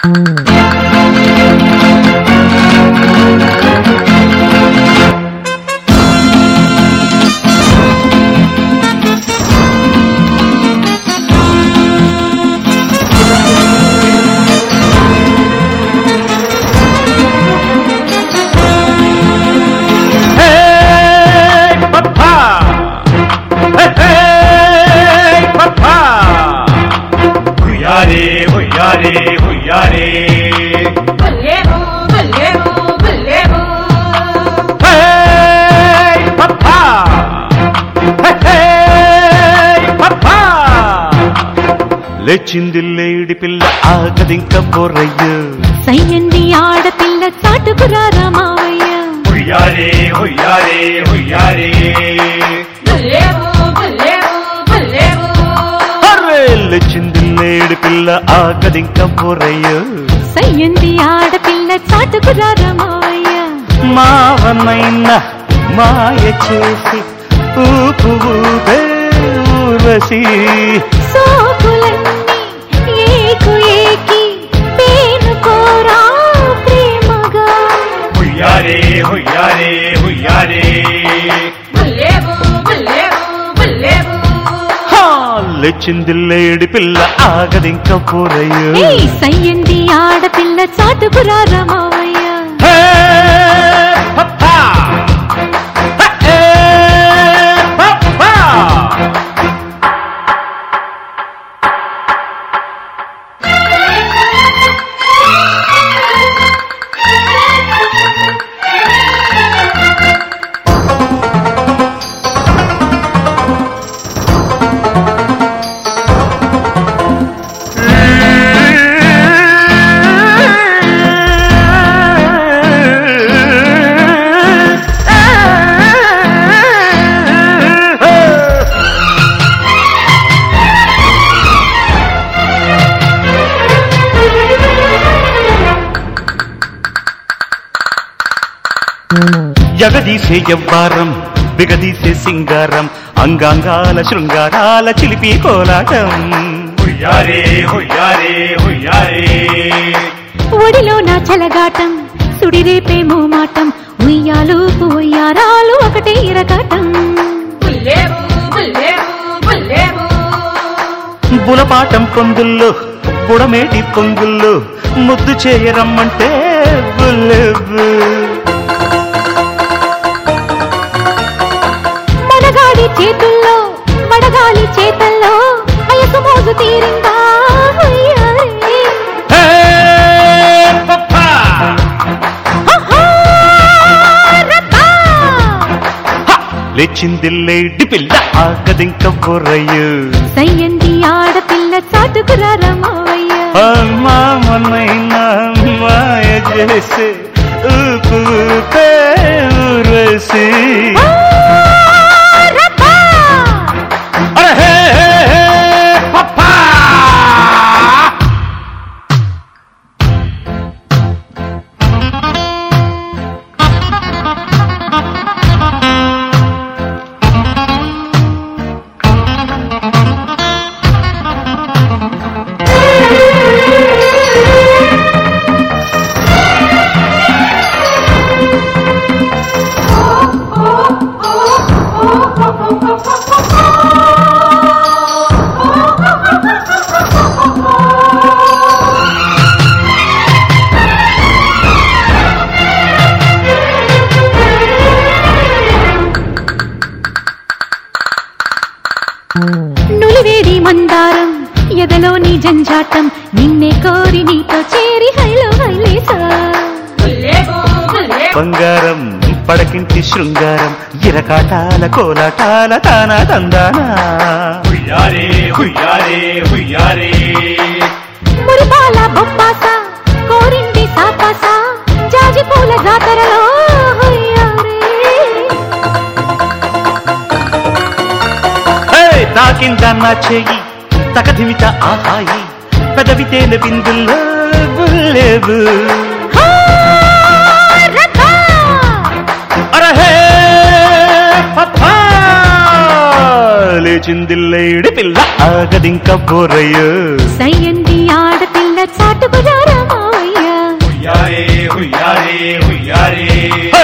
Hey, papa! Hey, hey, papa! ಹುಯ್ಯಾರೆ ಹುಯ್ಯಾರೆ ಹುಯ್ಯಾರೆ బల్లేవు బల్లేవు బల్లేవు Hey, papa! Hey, hey, papa! లేచింది లేడి పిల్ల ఆగదింక బొర్రయ్య సయ్యండి ఆడపిల్ల చాటుకురారా మావయ్య ಹುಯ್ಯಾರೆ ಹುಯ್ಯಾರೆ ಹುಯ್ಯಾರೆ బల్లేవు బల్లేవు బల్లేవు అర్రే లేచింది లేడి పిల్ల ఆగదింక బొర్రయ్య సయ్యండి ఆడపిల్ల చాటుకురారా మావయ్య మావనైన మాయ చేసి ఊపు ఊపే ఊర్వశి సోకులన్నీ ఏకు ఏకి పేనుకోరా ప్రేమగా ಹುಯ್ಯಾರೆ ಹುಯ್ಯಾರೆ ಹುಯ್ಯಾರೆ బల్లేవు బల్లేవు బల్లేవు లేచింది లేడి పిల్ల ఆగదింక పోరయ్య ఏయ్ సయ్యండి ఆడపిల్ల చాటుకురారా మావయ్య హే, పప్పా! హే, పప్పా! జగదీసే ఎవ్వారం బిగదీసే సింగారం అంగాంగాల శృంగారాల చిలిపి కోలాటం హుయ్యారే హుయ్యారే హుయ్యారే ఒడిలో నా చలగాటం సుడిరేపే మోమాటం ఉయ్యాలు ఉయ్యారాలు ఒకటే ఇరగాటం బల్లేవు బల్లేవు బల్లేవు బులపాటం పొందుల్లో బుడమేటి పొంగుల్లో ముద్దు చేయరమ్మంటే బుల్లెవ్వు. మనగాడి చేతుల్లో మడగాలి చేతల్లో వయసు మోజు తీరిందా ఉయ్యాలే. హే, పప్పా! ఆహా, రబ్బా. లేచింది లేడి పిల్ల ఆగదింక బొర్రయ్యు సయ్యండి ఆడపిల్ల చాటుకురారా మావయ్య మామనైనా మాయ చేసి ఊపు ఊపే ఊర్వశి ఆ, రబ్బా. అరే హే, హే, హే, పప్పా! నులివేడి మందారం ఎదలోని జంజాటం నిన్నే కోరి నీతో చేరి హైలో హైలేసా బల్లేవు బల్లేవు బంగారం పడకింటి శృంగారం ఇరకాటాల కోలాటాల తానా తందానా హుయ్యారే హుయ్యారే హుయ్యారే మురిపాల బొప్పాస కోరింది సాపాస జాజి పూల జాతరలో హుయ్యారే. హే, తాకిందన్న చెయ్యి తకధిమిత ఆహాయి పెదవితేన బిందుల్లో బుల్లేవు హా, రబ్బా. అరహే పప్పా! లేచిందిల్లేడి పిల్ల ఆగదింక బోరయ్యో సయ్యండి ఆడపిల్ల చాటుకురారా హుయ్యారే హుయ్యారే హుయ్యారే